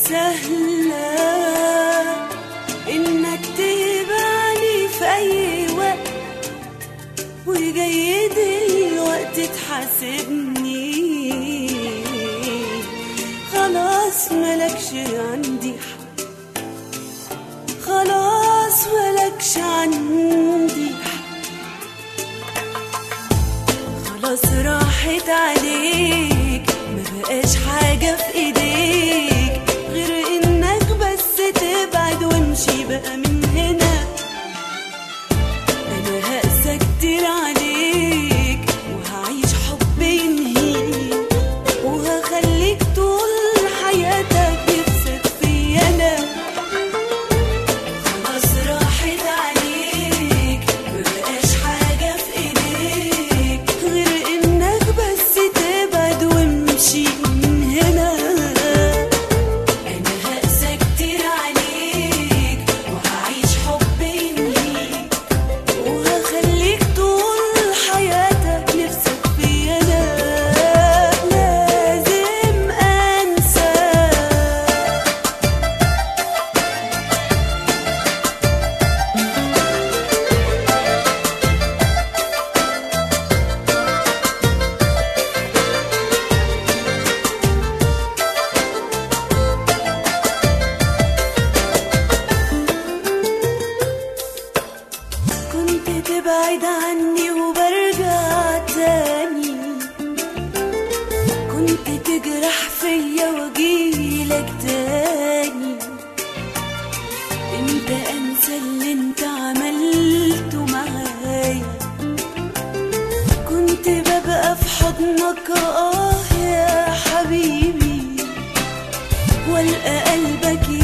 سهلة إنك تبعني في أي وقت وجاي دلوقتي تحاسبني خلاص ملكش عندي حق خلاص ملكش عندي حق خلاص راحت عليك ما بقاش حاجة في ايديك غير انك بس تبعد وامشي بقى من هنا انا هقسى كتير عليك وهعيش حب ينهيك وهخليك طول حياتك نفسك فيا انا خلاص راحت عليك مبقاش حاجة في ايديك غير انك بس تبعد وامشي من هنا انا هقسى كتير عليك وهعيش حب ينهيك وهخليك طول حياتك نفسك فيا انا لازم انساك كنت تبعد عني وبرجع تاني كنت تجرح فيا واجيلك تاني انت انسى اللي انت عملته معايا كنت ببقى في حضنك اه يا حبيبي والقى قلبك